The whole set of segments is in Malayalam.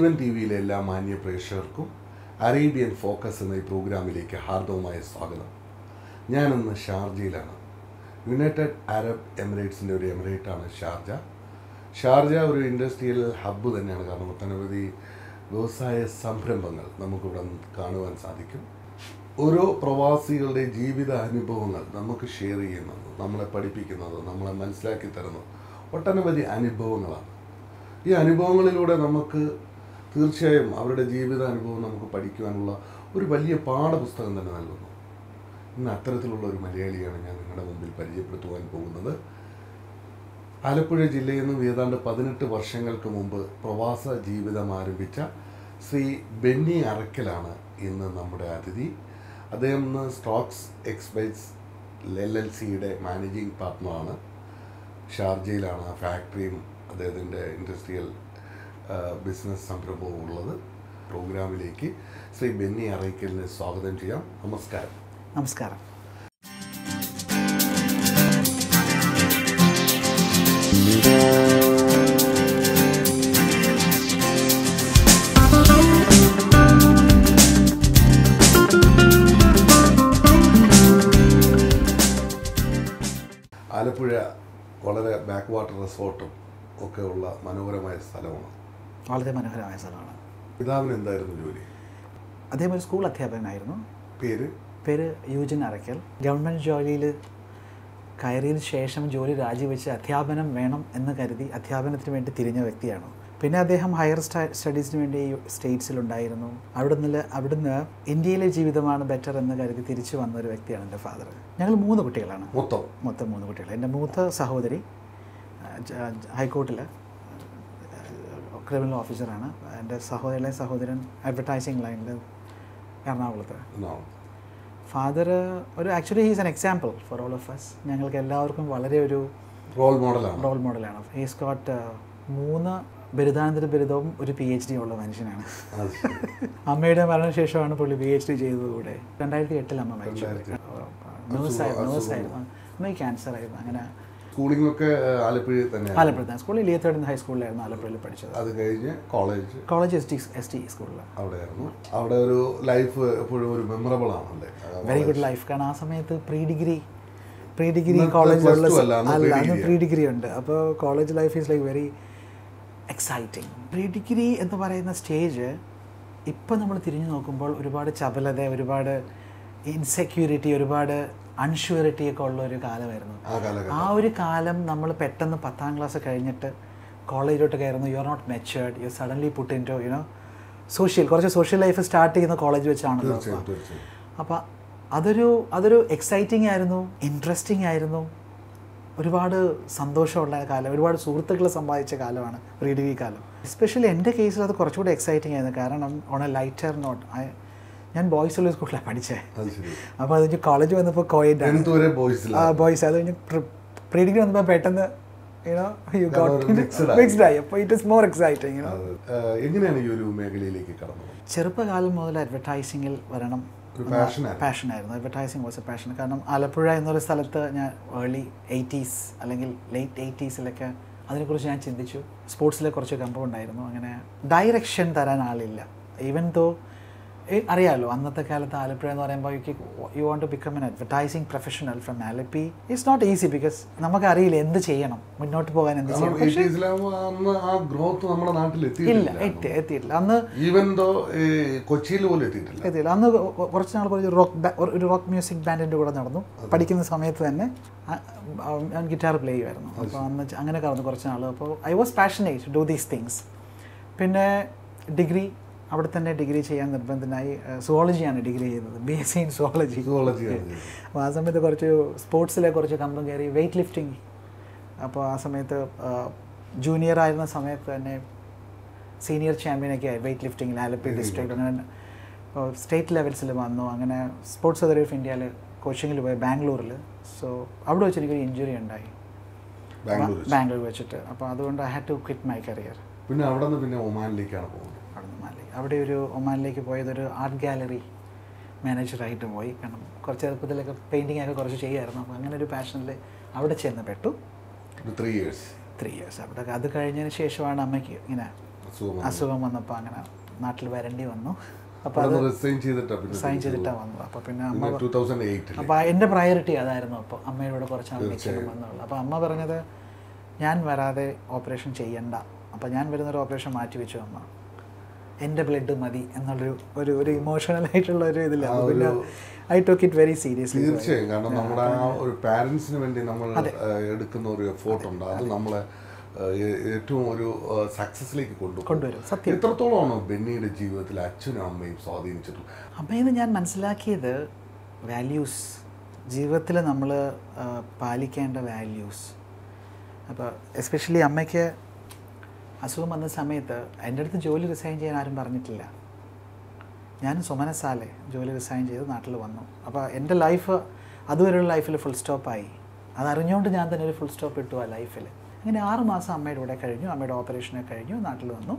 ജീവൻ ടി വിയിലെ എല്ലാ മാന്യ പ്രേക്ഷകർക്കും അറേബ്യൻ ഫോക്കസ് എന്ന ഈ പ്രോഗ്രാമിലേക്ക് ഹാർദവമായ സ്വാഗതം ഞാനിന്ന് ഷാർജയിലാണ് യുണൈറ്റഡ് അറബ് എമിറേറ്റ്സിൻ്റെ ഒരു എമിറേറ്റാണ് ഷാർജ ഷാർജ ഒരു ഇൻഡസ്ട്രിയൽ ഹബ്ബ് തന്നെയാണ് കാരണം ഒട്ടനവധി വ്യവസായ സംരംഭങ്ങൾ നമുക്കിവിടെ കാണുവാൻ സാധിക്കും ഓരോ പ്രവാസികളുടെ ജീവിത അനുഭവങ്ങൾ നമുക്ക് ഷെയർ ചെയ്യുന്നത് നമ്മളെ പഠിപ്പിക്കുന്നത് നമ്മളെ മനസ്സിലാക്കി തരുന്നത് ഒട്ടനവധി അനുഭവങ്ങളാണ് ഈ അനുഭവങ്ങളിലൂടെ നമുക്ക് തീർച്ചയായും അവരുടെ ജീവിത അനുഭവം നമുക്ക് പഠിക്കുവാനുള്ള ഒരു വലിയ പാഠപുസ്തകം തന്നെ നൽകുന്നു ഇന്ന് അത്തരത്തിലുള്ള ഒരു മലയാളിയാണ് ഞാൻ നിങ്ങളുടെ മുമ്പിൽ പരിചയപ്പെടുത്തുവാൻ പോകുന്നത് ആലപ്പുഴ ജില്ലയിൽ നിന്നും ഏതാണ്ട് പതിനെട്ട് വർഷങ്ങൾക്ക് മുമ്പ് പ്രവാസ ജീവിതം ആരംഭിച്ച ശ്രീ ബെന്നി അറക്കലാണ് ഇന്ന് നമ്മുടെ അതിഥി അദ്ദേഹം ഇന്ന് സ്റ്റോക്സ് എക്സ്പൈസ് എൽ എൽ സിയുടെ മാനേജിങ് പാർട്ട്ണറാണ് ഷാർജയിലാണ് ആ ഫാക്ടറിയും അദ്ദേഹത്തിൻ്റെ ഇൻഡസ്ട്രിയൽ ബിസിനസ് സംരംഭവും ഉള്ളത് പ്രോഗ്രാമിലേക്ക് ശ്രീ ബെന്നി അറയ്ക്കലിനെ സ്വാഗതം ചെയ്യാം നമസ്കാരം നമസ്കാരം ആലപ്പുഴ വളരെ ബാക്ക് വാട്ടർ റിസോർട്ടും ഒക്കെ ഉള്ള മനോഹരമായ സ്ഥലമാണ് വളരെ മനോഹരമായ സ്ഥലമാണ് പിതാവിന് എന്തായിരുന്നു ജോലി അദ്ദേഹം ഒരു സ്കൂൾ അധ്യാപകനായിരുന്നു പേര് പേര് യൂജിൻ അറയ്ക്കൽ ഗവൺമെൻറ് ജോലിയിൽ കയറിയതിന് ശേഷം ജോലി രാജിവെച്ച് അധ്യാപനം വേണം എന്ന് കരുതി അധ്യാപനത്തിന് വേണ്ടി തിരിഞ്ഞ വ്യക്തിയാണ് പിന്നെ അദ്ദേഹം ഹയർ സ്റ്റഡീസിന് വേണ്ടി സ്റ്റേറ്റ്സിലുണ്ടായിരുന്നു അവിടുന്ന് അവിടുന്ന് ഇന്ത്യയിലെ ജീവിതമാണ് ബെറ്റർ എന്ന് കരുതി തിരിച്ചു വന്ന ഒരു വ്യക്തിയാണ് എൻ്റെ ഫാദർ ഞങ്ങൾ മൂന്ന് കുട്ടികളാണ് മൊത്തം മൊത്തം മൂന്ന് കുട്ടികൾ എൻ്റെ മൂത്ത സഹോദരി ഹൈക്കോർട്ടിൽ ക്രിമിനൽ ഓഫീസറാണ് എൻ്റെ സഹോദരനെ സഹോദരൻ അഡ്വർടൈസിങ് ലൈനിൽ എറണാകുളത്ത് എന്നാണ് ഫാദർ ഒരു actually he's an example for all of us ഞങ്ങൾക്ക് എല്ലാവർക്കും വളരെ ഒരു റോൾ മോഡലാണ് റോൾ മോഡലാണ് ഹീസ് ഗോട്ട് മൂന്ന് ബിരുദാനന്തര ബിരുദവും ഒരു പി എച്ച് ഡി ഉള്ള മനുഷ്യനാണ് അത് ശരി. അമ്മയുടെ മരണശേഷമാണ് പുള്ളി പി എച്ച് ഡി ചെയ്തത് കൂടെ രണ്ടായിരത്തി എട്ടിൽ അമ്മ മരിച്ചു രണ്ടായിരത്തി നേഴ്സായിരുന്നു നേഴ്സായിരുന്നു അമ്മയ്ക്ക് ക്യാൻസർ ആയിരുന്നു അങ്ങനെ സ്കൂളിംഗ് ഒക്കെ ആലപ്പുഴയിൽ തന്നെയാണ് ആലപ്പുഴ സ്കൂളിൽ ലിയത്തേർഡ് ഹൈസ്കൂളിലായിരുന്നു ആലപ്പുഴയിൽ പഠിച്ചത് അത് കഴിഞ്ഞ് college college S T S T സ്കൂളിൽ അവിടെയായിരുന്നു അവിടെ ഒരു ലൈഫ് എപ്പോഴും ഒരു മെമ്മറബിൾ ആണല്ലേ വെരി ഗുഡ് ലൈഫ് കാരണം ആ സമയത്ത് പ്രീ ഡിഗ്രി പ്രീ ഡിഗ്രി ഇന്നത്തെ കോളേജിലുള്ള plus two അല്ല, അന്ന് അല്ല pre-degree അന്ന് പ്രീ ഡിഗ്രി ഉണ്ട് അപ്പോൾ college life is like very exciting pre degree എന്ന് പറയുന്ന സ്റ്റേജ് ഇപ്പം നമ്മൾ തിരിഞ്ഞു നോക്കുമ്പോൾ ഒരുപാട് ചപലത ഒരുപാട് ഇൻസെക്യൂരിറ്റി ഒരുപാട് അൺഷ്യൂരിറ്റി ഒക്കെ ഉള്ള ഒരു കാലമായിരുന്നു ആ കാലഘട്ടം ആ ഒരു കാലം നമ്മൾ പെട്ടെന്ന് പത്താം ക്ലാസ് കഴിഞ്ഞിട്ട് കോളേജിലോട്ട് കയറുന്നു you are not matured you suddenly put in to you know social കുറച്ച് സോഷ്യൽ ലൈഫ് സ്റ്റാർട്ട് ചെയ്യുന്ന കോളേജ് വെച്ചാണല്ലോ തീർച്ചയായും തീർച്ചയായും അപ്പോൾ അതൊരു അതൊരു എക്സൈറ്റിംഗ് ആയിരുന്നു ഇൻട്രസ്റ്റിംഗ് ആയിരുന്നു ഒരുപാട് സന്തോഷമുള്ള കാലം ഒരുപാട് സുഹൃത്തുക്കളെ സമ്പാദിച്ച കാലമാണ് പ്രീ ഡിഗ്രി കാലം എസ്പെഷ്യലി എൻ്റെ കേസിൽ അത് കുറച്ചുകൂടി എക്സൈറ്റിംഗ് ആയിരുന്നു കാരണം ഓൺ എ ലൈറ്റർ നോട്ട് ഞാൻ ബോയ്സ് ഉള്ള സ്കൂളിലാണ് പഠിച്ചത് അത് ശരി അപ്പോൾ അത് കഴിഞ്ഞ് കോളേജ് വന്നപ്പോൾ കോയിഡ് ആണ് ടെൻത്ത് വരെ ബോയ്സില്ല ബോയ്സ് അത് കഴിഞ്ഞ് പ്രീ ഡിഗ്രി വന്നപ്പോൾ പെട്ടെന്ന് യുനോ യു കാരണം ഗോട്ട് ഒരു mixed ആയി. മിക്സ്ഡ് ആയി അപ്പോൾ it is more exciting you know എങ്ങനെയാണ് ഈ ഒരു മേഖലയിലേക്ക് കടന്നത് ചെറുപ്പകാലം മുതൽ അഡ്വർടൈസിങ്ങിൽ വരണം ഒരു പാഷനാണ് പാഷനായിരുന്നു അഡ്വർടൈസിങ് വാസ് എ പാഷൻ കാരണം ആലപ്പുഴ എന്നൊരു സ്ഥലത്ത് ഞാൻ ഏർലി എയ്റ്റീസ് അല്ലെങ്കിൽ ലേറ്റ് എയ്റ്റീസിലൊക്കെ അതിനെക്കുറിച്ച് ഞാൻ ചിന്തിച്ചു സ്പോർട്സിലെ കുറച്ച് കമ്പം ഉണ്ടായിരുന്നു അങ്ങനെ ഡയറക്ഷൻ തരാൻ ആളില്ല ഈവൻ ദോ അറിയാമല്ലോ അന്നത്തെ കാലത്ത് ആലപ്പുഴ എന്ന് പറയുമ്പോൾ you want to become an advertising professional from Alleppey it's not easy because നമുക്കറിയില്ല എന്ത് ചെയ്യണം മുന്നോട്ട് പോകാൻ എന്ത് ചെയ്യണം പക്ഷേ എയ്റ്റീസിലാകുമ്പോ അന്ന് ആ ഗ്രോത്ത് നമ്മുടെ നാട്ടിൽ ഇല്ല എത്തിയിട്ടില്ല എത്തി എത്തിയിട്ടില്ല അന്ന് ഈവൻ ദോ കൊച്ചിയിൽ പോലും എത്തിയിട്ടില്ല എത്തിയില്ല അന്ന് കൊ- കുറച്ച് നാൾ ഒരു റോക്ക് ഒരു റോക്ക് മ്യൂസിക് ബാൻഡിൻ്റെ കൂടെ നടന്നു പഠിക്കുന്ന സമയത്ത് തന്നെ ആ- ആ- ഞാൻ ഗിറ്റാർ പ്ലേ ചെയ്യുമായിരുന്നു അപ്പോൾ അന്ന് ച- അങ്ങനെ കടന്നു കുറച്ച് നാൾ അപ്പോൾ I was passionate do these things പിന്നെ ഡിഗ്രി അവിടെ തന്നെ ഡിഗ്രി ചെയ്യാൻ നിർബന്ധനായി സുവോളജിയാണ് ഡിഗ്രി ചെയ്തത് B S C in zoology zoology ആണ് ചെയ്തത്. അപ്പോൾ ആ സമയത്ത് കുറച്ച് സ്പോർട്സിലെ കുറച്ച് കമ്പം കയറി വെയിറ്റ് ലിഫ്റ്റിംഗ് അപ്പോൾ ആ സമയത്ത് ജൂനിയർ ആയിരുന്ന സമയത്ത് തന്നെ സീനിയർ ചാമ്പ്യനൊക്കെ ആയി വെയിറ്റ് ലിഫ്റ്റിംഗിൽ ആലപ്പി ഡിസ്ട്രിക്ട് അങ്ങനെ അപ്പോൾ സ്റ്റേറ്റ് ലെവൽസിൽ വന്നു അങ്ങനെ സ്പോർട്സ് അതോറിറ്റി ഓഫ് ഇന്ത്യയിൽ കോച്ചിങ്ങിൽ പോയി ബാംഗ്ലൂരിൽ സോ അവിടെ വെച്ച് എനിക്കൊരു ഇഞ്ചുറി ഉണ്ടായി ബാംഗ്ലൂർ ബാംഗ്ലൂർ വെച്ചിട്ട് അപ്പോൾ അതുകൊണ്ട് I had to quit my career പിന്നെ അവിടെ നിന്ന് പിന്നെ ഒമാനിലേക്കാണ് പോകുന്നത് അവിടെ നിന്ന് ഒമാനിലേക്ക് അവിടെ ഒരു ഒമാനിലേക്ക് പോയതൊരു ആർട്ട് ഗാലറി മാനേജറായിട്ട് പോയി കാരണം കുറച്ച് ചെറുപ്പത്തിലൊക്കെ പെയിൻറ്റിംഗ് ഒക്കെ കുറച്ച് ചെയ്യുമായിരുന്നു അപ്പോൾ അങ്ങനെ ഒരു പാഷനിൽ അവിടെ ചെന്ന് പെട്ടു ഒരു ത്രീ ഇയേഴ്സ് ത്രീ ഇയേഴ്സ് അവിടെ അത് കഴിഞ്ഞതിന് ശേഷമാണ് അമ്മയ്ക്ക് ഇങ്ങനെ അസുഖം അസുഖം വന്നപ്പോൾ അങ്ങനെ നാട്ടിൽ വരേണ്ടി വന്നു അപ്പോൾ അത് റിസൈൻ ചെയ്തിട്ടാ പിന്നെ സൈൻ ചെയ്തിട്ടാണ് വന്നത് അപ്പോൾ പിന്നെ അമ്മ ടൂ തൗസൻഡ് എയ്റ്റിൽ അപ്പോൾ എൻ്റെ പ്രയോറിറ്റി അതായിരുന്നു അപ്പോൾ അമ്മയുടെ കൂടെ കുറച്ച് നാൾ നിൽക്കണം എന്നുള്ളത് അപ്പോൾ അമ്മ പറഞ്ഞത് ഞാൻ വരാതെ ഓപ്പറേഷൻ ചെയ്യണ്ട അപ്പോൾ ഞാൻ വരുന്നൊരു ഓപ്പറേഷൻ മാറ്റി വെച്ചു അമ്മ എൻ്റെ ബ്ലഡ് മതി എന്നുള്ളൊരു ഒരു ഒരു ഇമോഷണൽ ആയിട്ടുള്ള ഒരു ഇതില്ല അപ്പോൾ പിന്നെ I talk it very seriously തീർച്ചയായും കാരണം നമ്മുടെ ആ ഒരു പാരൻസിന് വേണ്ടി നമ്മൾ ഏഹ്, എടുക്കുന്ന ഒരു എഫോർട്ട് ഉണ്ട് അത് നമ്മളെ ഏഹ്, ഏ- ഏറ്റവും ഒരു സക്സസിലേക്ക് കൊണ്ടുപോകും കൊണ്ടുവരും സത്യം എത്രത്തോളമാണ് ബെന്നിയുടെ ജീവിതത്തിൽ അച്ഛനും അമ്മയും സ്വാധീനിച്ചിട്ടുള്ളത് അമ്മയിൽ നിന്ന് ഞാൻ മനസ്സിലാക്കിയത് വാല്യൂസ് ജീവിതത്തിൽ നമ്മൾ പാലിക്കേണ്ട വാല്യൂസ് അപ്പോൾ എസ്പെഷ്യലി അമ്മയ്ക്ക് അസുഖം വന്ന സമയത്ത് എൻ്റെ അടുത്ത് ജോലി റിസൈൻ ചെയ്യാൻ ആരും പറഞ്ഞിട്ടില്ല ഞാൻ സുമനസാലെ ജോലി റിസൈൻ ചെയ്ത് നാട്ടിൽ വന്നു അപ്പോൾ എൻ്റെ ലൈഫ് അതുവരെയുള്ള ലൈഫിൽ ഫുൾ സ്റ്റോപ്പായി അതറിഞ്ഞുകൊണ്ട് ഞാൻ തന്നെ ഒരു ഫുൾ സ്റ്റോപ്പ് ഇട്ടു ആ ലൈഫിൽ അങ്ങനെ ആറ് മാസം അമ്മയുടെ കൂടെ കഴിഞ്ഞു അമ്മയുടെ ഓപ്പറേഷനൊക്കെ കഴിഞ്ഞു നാട്ടിൽ വന്നു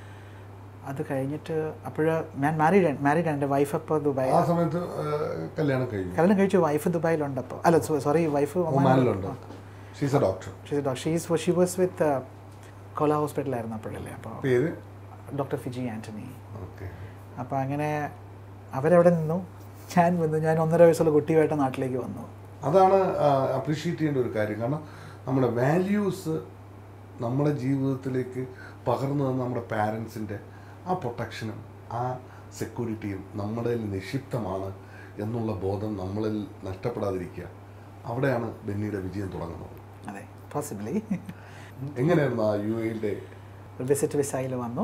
അത് കഴിഞ്ഞിട്ട് അപ്പോൾ ഞാൻ മാരീഡ് മാരീഡ് എൻ്റെ വൈഫ് അപ്പോൾ ദുബായ് ആ സമയത്ത് ഏഹ്, കല്യാണം കഴിഞ്ഞു കല്യാണം കഴിച്ചു വൈഫ് ദുബായിലുണ്ട് അപ്പോൾ അല്ല സോറി വൈഫ് ഒമാനിലുണ്ട് she's a doctor she's she was with കോല ഹോസ്പിറ്റലായിരുന്നു അപ്പോഴല്ലേ അപ്പോൾ പേര് ഡോക്ടർ ഫിജി ആൻ്റണി ഓക്കെ അപ്പോൾ അങ്ങനെ അവരവിടെ നിന്നു ഞാൻ വന്നു ഞാൻ ഒന്നര വയസ്സുള്ള കുട്ടിയുമായിട്ട് നാട്ടിലേക്ക് വന്നു അതാണ് അപ്രീഷിയേറ്റ് ചെയ്യേണ്ട ഒരു കാര്യം കാരണം നമ്മുടെ വാല്യൂസ് നമ്മുടെ ജീവിതത്തിലേക്ക് പകർന്നു തന്ന നമ്മുടെ പാരൻസിൻ്റെ ആ പ്രൊട്ടക്ഷനും ആ സെക്യൂരിറ്റിയും നമ്മുടെ നിക്ഷിപ്തമാണ് എന്നുള്ള ബോധം നമ്മളിൽ നഷ്ടപ്പെടാതിരിക്കുക അവിടെയാണ് ബെന്നിയുടെ വിജയം തുടങ്ങുന്നത് അതെ പോസിബിളി എങ്ങനെയായിരുന്നു ആ യു എയുടെ വിസിറ്റ് വിസയിൽ വന്നു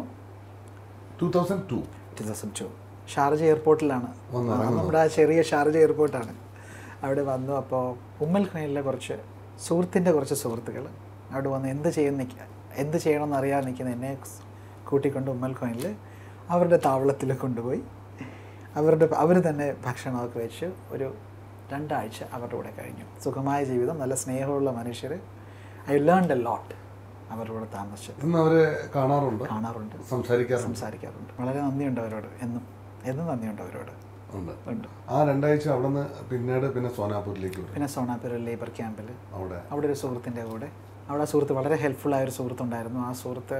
two thousand two two thousand two Sharjah എയർപോർട്ടിലാണ് വന്ന് ആ, ഇറങ്ങുന്നു. നമ്മുടെ ആ ചെറിയ ഷാർജ എയർപോർട്ടാണ് അവിടെ വന്നു അപ്പോൾ ഉമ്മൽ ഖൈനിലെ കുറച്ച് സുഹൃത്തിൻ്റെ കുറച്ച് സുഹൃത്തുക്കൾ അവിടെ വന്ന് എന്ത് ചെയ്യുന്ന എന്ത് ചെയ്യണമെന്ന് അറിയാതെ നിൽക്കുന്ന എന്നെ കൂട്ടിക്കൊണ്ട് ഉമ്മൽ ഖൈനിൽ അവരുടെ താവളത്തിൽ കൊണ്ടുപോയി അവരുടെ അവർ തന്നെ ഭക്ഷണമൊക്കെ വെച്ച് ഒരു രണ്ടാഴ്ച അവരുടെ കൂടെ കഴിഞ്ഞു സുഖമായ ജീവിതം നല്ല സ്നേഹമുള്ള മനുഷ്യർ ഐ ലേൺ എ ലോട്ട് അവരുടെ കൂടെ താമസിച്ചത് ഇന്ന് അവരെ കാണാറുണ്ട് കാണാറുണ്ട് സംസാരിക്കാറുണ്ട് സംസാരിക്കാറുണ്ട് വളരെ നന്ദിയുണ്ട് അവരോട് എന്നും എന്നും നന്ദിയുണ്ട് അവരോട് ഉണ്ട് ഉണ്ട് ആ രണ്ടാഴ്ച അവിടെ നിന്ന് പിന്നീട് പിന്നെ സോനാപൂരിലേക്ക് വരും പിന്നെ സോണാപുരം ലേബർ ക്യാമ്പിൽ അവിടെ അവിടെ ഒരു സുഹൃത്തിൻ്റെ കൂടെ അവിടെ ആ സുഹൃത്ത് വളരെ ഹെൽപ്ഫുള്ളായ ഒരു സുഹൃത്തുണ്ടായിരുന്നു ആ സുഹൃത്ത്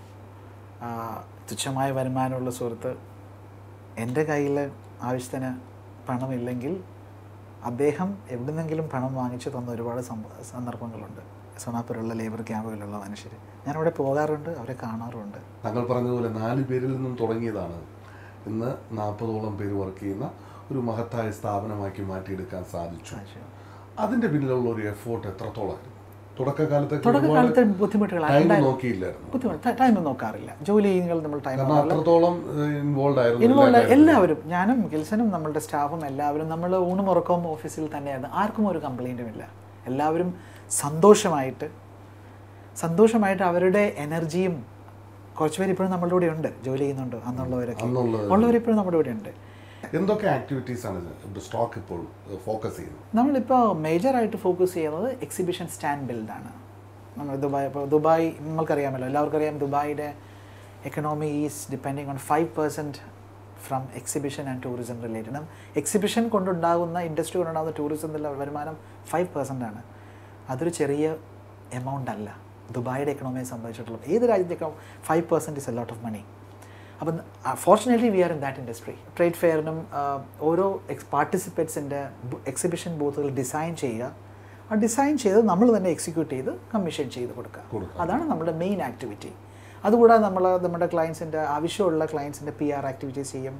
ആ, തുച്ഛമായ വരുമാനമുള്ള സുഹൃത്ത് എൻ്റെ കയ്യിൽ ആവശ്യത്തിന് പണമില്ലെങ്കിൽ അദ്ദേഹം എവിടുന്നെങ്കിലും പണം വാങ്ങിച്ചു തന്ന ഒരുപാട് സംഭ- സന്ദർഭങ്ങളുണ്ട് സോണാപുരമുള്ള ലേബർ ക്യാമ്പുകളിലുള്ള മനുഷ്യർ ഞാൻ അവിടെ പോകാറുണ്ട് അവരെ കാണാറുണ്ട് താങ്കൾ പറഞ്ഞതുപോലെ നാല് പേരിൽ നിന്നും തുടങ്ങിയതാണ് ഇന്ന് നാൽപ്പതോളം പേര് വർക്ക് ചെയ്യുന്ന ഒരു മഹത്തായ സ്ഥാപനമാക്കി മാറ്റിയെടുക്കാൻ സാധിച്ചു അതിന്റെ പിന്നിലുള്ള ഒരു എഫോർട്ട് എത്രത്തോളമായിരുന്നു തുടക്കകാലത്തൊക്കെ ഒരുപാട് തുടക്കകാലത്ത് ബുദ്ധിമുട്ടുകൾ ടൈം നോക്കിയില്ലായിരുന്നു ബുദ്ധിമുട്ട് ടൈം നോക്കാറില്ല ജോലി ചെയ്യുമ്പോൾ നമ്മൾ ടൈം കാരണം അത്രത്തോളം ഇൻവോൾവ് ആയിരുന്നു ഇൻവോൾവ് എല്ലാവരും ഞാനും ഗിൽസനും നമ്മളുടെ സ്റ്റാഫും എല്ലാവരും നമ്മൾ ഊണും ഉറക്കവും ഓഫീസിൽ തന്നെയായിരുന്നു ആർക്കും ഒരു കംപ്ലൈൻറ്റും ഇല്ല എല്ലാവരും സന്തോഷമായിട്ട് സന്തോഷമായിട്ട് അവരുടെ എനർജിയും കുറച്ച് പേര് ഇപ്പോഴും നമ്മളുടെ കൂടെ ഉണ്ട് ജോലി ചെയ്യുന്നുണ്ട് അന്നുള്ളവരൊക്കെ അന്നുള്ളത് ഉള്ളവരിപ്പോഴും നമ്മുടെ കൂടെ ഉണ്ട് എന്തൊക്കെ ആക്ടിവിറ്റീസ് ആണ് സ്റ്റോക്ക് ഇപ്പോൾ ഫോക്കസ് ചെയ്യുന്നത് നമ്മളിപ്പോൾ മേജറായിട്ട് ഫോക്കസ് ചെയ്യുന്നത് എക്സിബിഷൻ സ്റ്റാൻഡ് ബിൽഡാണ് നമ്മൾ ദുബായ് ഇപ്പോൾ ദുബായ് നമ്മൾക്കറിയാമല്ലോ എല്ലാവർക്കും അറിയാം ദുബായിയുടെ economy is depending on five percent from exhibition and tourism related exhibition കൊണ്ടുണ്ടാകുന്ന ഇൻഡസ്ട്രി കൊണ്ടുണ്ടാകുന്ന ടൂറിസത്തിൻ്റെ വരുമാനം ഫൈവ് പെർസെൻ്റ് ആണ് അതൊരു ചെറിയ എമൗണ്ട് അല്ല ദുബായിയുടെ എക്കണോമിയെ സംബന്ധിച്ചിട്ടുള്ള ഏത് രാജ്യത്തേക്കും five percent is a lot of money അപ്പം fortunately we are in that industry trade ഫെയറിനും ഓരോ എക്സ് പാർട്ടിസിപ്പേറ്റ്സിൻ്റെ എക്സിബിഷൻ ബൂത്തുകൾ ഡിസൈൻ ചെയ്യുക ആ ഡിസൈൻ ചെയ്ത് നമ്മൾ തന്നെ എക്സിക്യൂട്ട് ചെയ്ത് കമ്മീഷൻ ചെയ്ത് കൊടുക്കുക കൊടുക്കുക. അതാണ് നമ്മുടെ മെയിൻ ആക്ടിവിറ്റി അതുകൂടാതെ നമ്മൾ നമ്മുടെ ക്ലയൻസിൻ്റെ ആവശ്യമുള്ള ക്ലയൻസിൻ്റെ പി ആർ ആക്ടിവിറ്റീസ് ചെയ്യും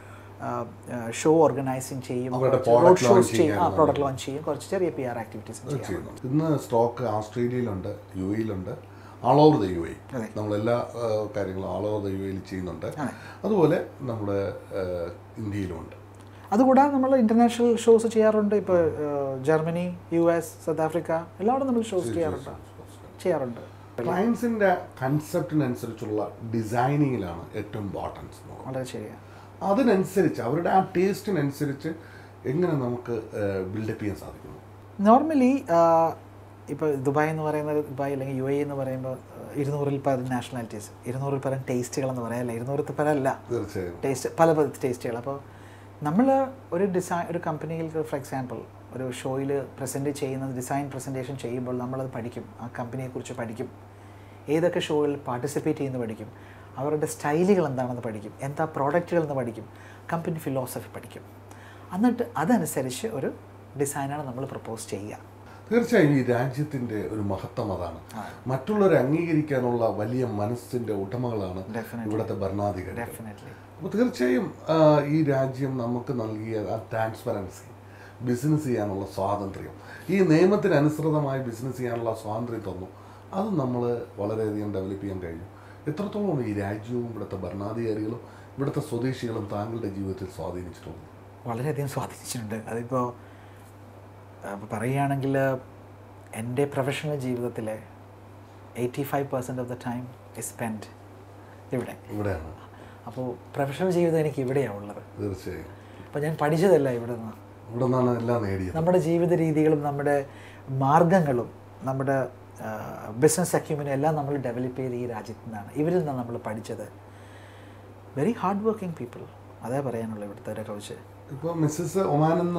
ഷോ ഓർഗനൈസിങ് ചെയ്യും അവരുടെ റോഡ് product ഷോസ് launching ചെയ്യും ആ ആണ് പ്രോഡക്റ്റ് ലോഞ്ച് ചെയ്യും കുറച്ച് ചെറിയ പി ആർ ആക്ടിവിറ്റീസും ചെയ്യും ചെയ്യുന്നുണ്ട് ഇന്ന് സ്റ്റോക്ക് ഓസ്ട്രേലിയയിലുണ്ട് യു എയിലുണ്ട് all over the U A അതെ. നമ്മളെല്ലാ ആ, കാര്യങ്ങളും ആൾ ഓവർ ദ യു എയിൽ ചെയ്യുന്നുണ്ട് അതെ. അതുപോലെ നമ്മുടെ ആ, ഇന്ത്യയിലുമുണ്ട് അതുകൂടാതെ നമ്മൾ ഇന്റർനാഷണൽ ഷോസ് ചെയ്യാറുണ്ട് ഇപ്പോൾ Germany U S South Africa എല്ലായിടും നമ്മൾ ഷോസ് ചെയ്യാറുണ്ട് ചെയ്യാറുണ്ട് ക്ലയൻസിന്റെ കൺസെപ്റ്റിനനുസരിച്ചുള്ള ഡിസൈനിങ്ങിലാണ് ഏറ്റവും ഇമ്പോർട്ടൻസ് വളരെ ശരിയാണ് അതിനനുസരിച്ച് അവരുടെ ആ ടേസ്റ്റിനനുസരിച്ച് എങ്ങനെ നമുക്ക് ബിൽഡപ്പ് ചെയ്യാൻ സാധിക്കുന്നു നോർമലി ഇപ്പോൾ ദുബായ് എന്ന് പറയുന്നത് ദുബായ് അല്ലെങ്കിൽ യു എ എന്ന് പറയുമ്പോൾ ഇരുന്നൂറിൽ പരം നാഷണാലിറ്റീസ് ഇരുന്നൂറിൽ പരം ടേസ്റ്റുകൾ എന്ന് പറയാമല്ല ഇരുന്നൂറിൽ പരം അല്ല തീർച്ചയായും ടേസ്റ്റ് പല പല ടേസ്റ്റുകൾ അപ്പോൾ നമ്മൾ ഒരു ഡിസൈൻ ഒരു കമ്പനിയിൽ ഫോർ എക്സാമ്പിൾ ഒരു ഷോയിൽ പ്രസൻറ്റ് ചെയ്യുന്ന ഡിസൈൻ പ്രസൻറ്റേഷൻ ചെയ്യുമ്പോൾ നമ്മളത് പഠിക്കും ആ കമ്പനിയെക്കുറിച്ച് പഠിക്കും ഏതൊക്കെ ഷോയിൽ പാർട്ടിസിപ്പേറ്റ് ചെയ്യുന്നു പഠിക്കും അവരുടെ സ്റ്റൈലുകൾ എന്താണെന്ന് പഠിക്കും എന്താ പ്രോഡക്റ്റുകൾ എന്ന് പഠിക്കും കമ്പനി ഫിലോസഫി പഠിക്കും എന്നിട്ട് അതനുസരിച്ച് ഒരു ഡിസൈനാണ് നമ്മൾ പ്രപ്പോസ് ചെയ്യുക തീർച്ചയായും ഈ രാജ്യത്തിൻ്റെ ഒരു മഹത്വം അതാണ് മറ്റുള്ളവരെ അംഗീകരിക്കാനുള്ള വലിയ മനസ്സിൻ്റെ ഉടമകളാണ് Definitely. ഇവിടുത്തെ ഭരണാധികാരികൾ ഡെഫിനറ്റ്ലി അപ്പോൾ തീർച്ചയായും ആ, ഈ രാജ്യം നമുക്ക് നൽകിയ ആ ട്രാൻസ്പെറൻസി ബിസിനസ് ചെയ്യാനുള്ള സ്വാതന്ത്ര്യം ഈ നിയമത്തിന് അനുസൃതമായി ബിസിനസ് ചെയ്യാനുള്ള സ്വാതന്ത്ര്യം തന്നു അത് നമ്മൾ വളരെയധികം ഡെവലപ്പ് ചെയ്യാൻ കഴിഞ്ഞു എത്രത്തോളം ഈ രാജ്യവും ഇവിടുത്തെ ഭരണാധികാരികളും ഇവിടുത്തെ സ്വദേശികളും താങ്കളുടെ ജീവിതത്തിൽ സ്വാധീനിച്ചിട്ടുണ്ട് വളരെയധികം സ്വാധീനിച്ചിട്ടുണ്ട് അതിപ്പോൾ പറയുകയാണെങ്കിൽ എൻ്റെ പ്രൊഫഷണൽ ജീവിതത്തിലെ eighty five percent of the time is spend ഇവിടെ ഇവിടെയാണ് അപ്പോൾ പ്രൊഫഷണൽ ജീവിതം എനിക്ക് ഇവിടെയാണ് ഉള്ളത് തീർച്ചയായും അപ്പോൾ ഞാൻ പഠിച്ചതല്ല ഇവിടെ നിന്ന് ഇവിടെ നിന്നാണ് എല്ലാം നേടിയത് നമ്മുടെ ജീവിത രീതികളും നമ്മുടെ മാർഗങ്ങളും നമ്മുടെ ബിസിനസ് അക്യൂമിനും എല്ലാം നമ്മൾ ഡെവലപ്പ് ചെയ്ത് ഈ രാജ്യത്തു നിന്നാണ് ഇവരിൽ നിന്നാണ് നമ്മൾ പഠിച്ചത് വെരി ഹാർഡ് വർക്കിംഗ് പീപ്പിൾ അതേ പറയാനുള്ളൂ ഇവിടുത്തെ കുറിച്ച് ഇപ്പോൾ മിസ്സസ് ഒമാൻ എന്ന്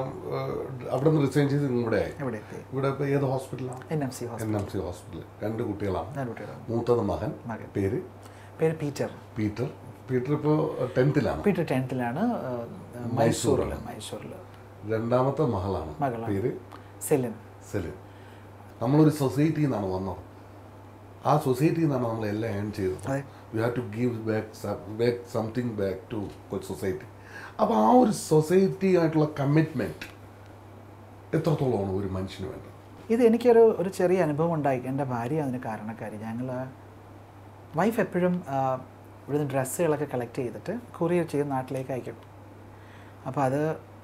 അവിടെ നിന്ന് റിസൈൻ ചെയ്ത് ഇവിടെ ആയി ഇവിടെ എത്തി ഇവിടെ ഇപ്പോൾ ഏത് ഹോസ്പിറ്റലാണ് N M C hospital N M C hospital രണ്ട് കുട്ടികളാണ് ഞാൻ കുട്ടികളാണ് മൂത്തത് മകൻ മകൻ. പേര് പേര് പീറ്റർ പീറ്റർ പീറ്റർ ഇപ്പോൾ ടെൻത്തിലാണ് പീറ്റർ ടെൻത്തിലാണ് മൈസൂറിൽ മൈസൂരിൽ രണ്ടാമത്തെ മകളാണ് മകളാണ്. പേര് സെലിൻ സെലിൻ നമ്മളൊരു സൊസൈറ്റിയിൽ നിന്നാണ് വന്നത് ആ സൊസൈറ്റിയിൽ നിന്നാണ് നമ്മൾ എല്ലാം ഏൺ ചെയ്തത് അതെ. You have to give back back something back to society അപ്പോൾ ആ ഒരു സൊസൈറ്റി ആയിട്ടുള്ള കമ്മിറ്റ്മെൻറ്റ് എത്രത്തോളമാണ് ഒരു മനുഷ്യന് വേണ്ടത് ഇത് എനിക്കൊരു ഒരു ചെറിയ അനുഭവം ഉണ്ടായി എൻ്റെ ഭാര്യ അതിന് കാരണക്കാരി ഞങ്ങൾ വൈഫ് എപ്പോഴും ആ, ഇവിടുന്ന് ഡ്രസ്സുകളൊക്കെ കളക്ട് ചെയ്തിട്ട് കൊറിയർ ചെയ്ത് നാട്ടിലേക്ക് അയക്കും അപ്പോൾ അത്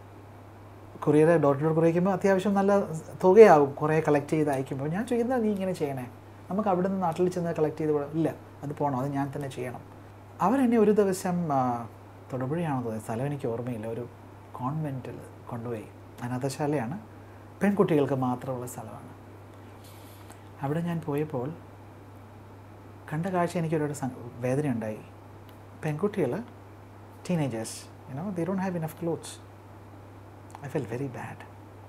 കൊറിയർ ഡോർ ടു ഡോർ കുറിയിക്കുമ്പോൾ അത്യാവശ്യം നല്ല തുകയാകും കുറേ കളക്ട് ചെയ്ത് അയക്കുമ്പോൾ ഞാൻ ചോദിക്കുന്നത് നീ ഇങ്ങനെ ചെയ്യണേ നമുക്ക് അവിടെ നിന്ന് നാട്ടിൽ ചെന്ന് കളക്ട് ചെയ്ത് കൂടെ ഇല്ല അത് പോകണം അത് ഞാൻ തന്നെ ചെയ്യണം അവരെന്നെ ഒരു ദിവസം ആ, തൊടുപുഴയാണെന്ന് തോന്നുന്നത് സ്ഥലം എനിക്ക് ഓർമ്മയില്ല ഒരു കോൺവെൻറ്റിൽ കൊണ്ടുപോയി അനാഥശാലയാണ് പെൺകുട്ടികൾക്ക് മാത്രമുള്ള സ്ഥലമാണ് അവിടെ ഞാൻ പോയപ്പോൾ കണ്ട കാഴ്ച എനിക്ക് ഒരുപാട് സ- വേദനയുണ്ടായി പെൺകുട്ടികൾ teenagers you know they don't have enough clothes I feel very bad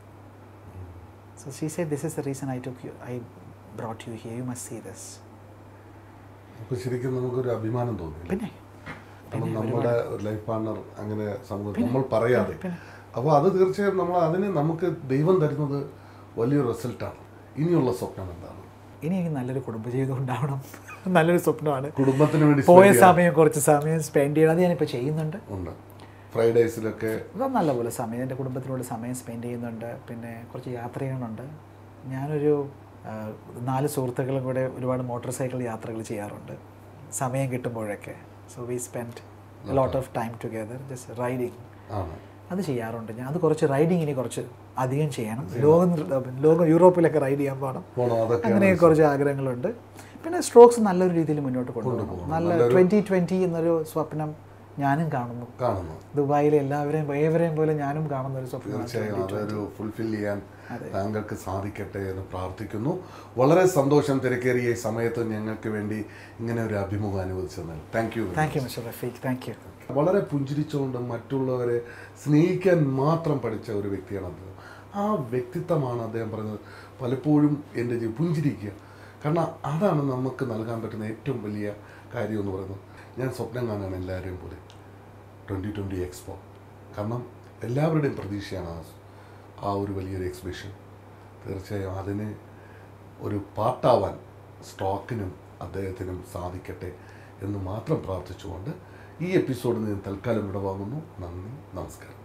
so she say this is the reason I took you I brought you here you must see this അപ്പോൾ ശരിക്കും നമുക്കൊരു അഭിമാനം തോന്നി പിന്നെ കാരണം നമ്മുടെ ലൈഫ് പാർട്ണർ അങ്ങനെ സമൂഹത്തിൽ നമ്മൾ പറയാതെ പിന്നെ. അപ്പോൾ അത് തീർച്ചയായും നമ്മൾ അതിന് നമുക്ക് ദൈവം തരുന്നത് വലിയൊരു റിസൾട്ടാണ് ഇനിയുള്ള സ്വപ്നം എന്താണ് ഇനി എനിക്ക് നല്ലൊരു കുടുംബജീവിതം ഉണ്ടാവണം നല്ലൊരു സ്വപ്നമാണ് കുടുംബത്തിന് വേണ്ടി പോയ spend ചെയ്യാൻ സമയം കുറച്ച് സമയം സ്പെൻഡ് ചെയ്യണം അത് ഞാനിപ്പോൾ ചെയ്യുന്നുണ്ട് ഉണ്ട് ഫ്രൈഡേസിലൊക്കെ അത് നല്ലപോലെ സമയം എൻ്റെ കുടുംബത്തിനോട് സമയം സ്പെൻഡ് ചെയ്യുന്നുണ്ട് പിന്നെ കുറച്ച് യാത്ര ചെയ്യണമുണ്ട് ഞാനൊരു ആ, നാല് സുഹൃത്തുക്കളും കൂടെ ഒരുപാട് മോട്ടോർ സൈക്കിൾ യാത്രകൾ ചെയ്യാറുണ്ട് സമയം കിട്ടുമ്പോഴൊക്കെ so we spend lot of time together just riding ആണ് അത് ചെയ്യാറുണ്ട് ഞാൻ അത് കുറച്ച് റൈഡിങ് ഇനി കുറച്ച് അധികം ചെയ്യണം ലോകം ലോകം യൂറോപ്പിലൊക്കെ റൈഡ് ചെയ്യാൻ പോകണം പോകണം അതൊക്കെ അങ്ങനെ കുറച്ച് ആഗ്രഹങ്ങളുണ്ട് പിന്നെ സ്ട്രോക്സ് നല്ലൊരു രീതിയിൽ മുന്നോട്ട് കൊണ്ടുപോകണം നല്ല ട്വൻറ്റി ട്വൻറ്റി എന്നൊരു സ്വപ്നം ഞാനും കാണുന്നു കാണുന്നു ദുബായിലെ എല്ലാവരെയും ഏവരെയും പോലെ ഞാനും കാണുന്ന ഒരു സ്വപ്നമാണ് തീർച്ചയായും അതൊരു ഫുൾഫിൽ ചെയ്യാൻ താങ്കൾക്ക് സാധിക്കട്ടെ എന്ന് പ്രാർത്ഥിക്കുന്നു വളരെ സന്തോഷം തിരക്കേറിയ ഈ സമയത്ത് ഞങ്ങൾക്ക് വേണ്ടി ഇങ്ങനെ ഒരു അഭിമുഖം അനുവദിച്ചതിന് thank you thank you mister Rafeeq thank you വളരെ പുഞ്ചിരിച്ചുകൊണ്ട് മറ്റുള്ളവരെ സ്നേഹിക്കാൻ മാത്രം പഠിച്ച ഒരു വ്യക്തിയാണ് അദ്ദേഹം ആ വ്യക്തിത്വമാണ് അദ്ദേഹം പറഞ്ഞത് പലപ്പോഴും എൻ്റെ ജീവിതം പുഞ്ചിരിക്കുക കാരണം അതാണ് നമുക്ക് നൽകാൻ പറ്റുന്ന ഏറ്റവും വലിയ കാര്യം എന്ന് പറയുന്നത് ഞാൻ സ്വപ്നം കാണുകയാണ് എല്ലാവരെയും പോലെ ട്വൻറ്റി ട്വൻറ്റി എക്സ്പോ കാരണം എല്ലാവരുടെയും പ്രതീക്ഷയാണ് ആ ആ ഒരു വലിയൊരു എക്സിബിഷൻ തീർച്ചയായും അതിന് ഒരു പാർട്ടാവാൻ സ്റ്റോക്കിനും അദ്ദേഹത്തിനും സാധിക്കട്ടെ എന്ന് മാത്രം പ്രാർത്ഥിച്ചുകൊണ്ട് ഈ എപ്പിസോഡിൽ നിന്ന് തൽക്കാലം വിടവാങ്ങുന്നു നന്ദി നമസ്കാരം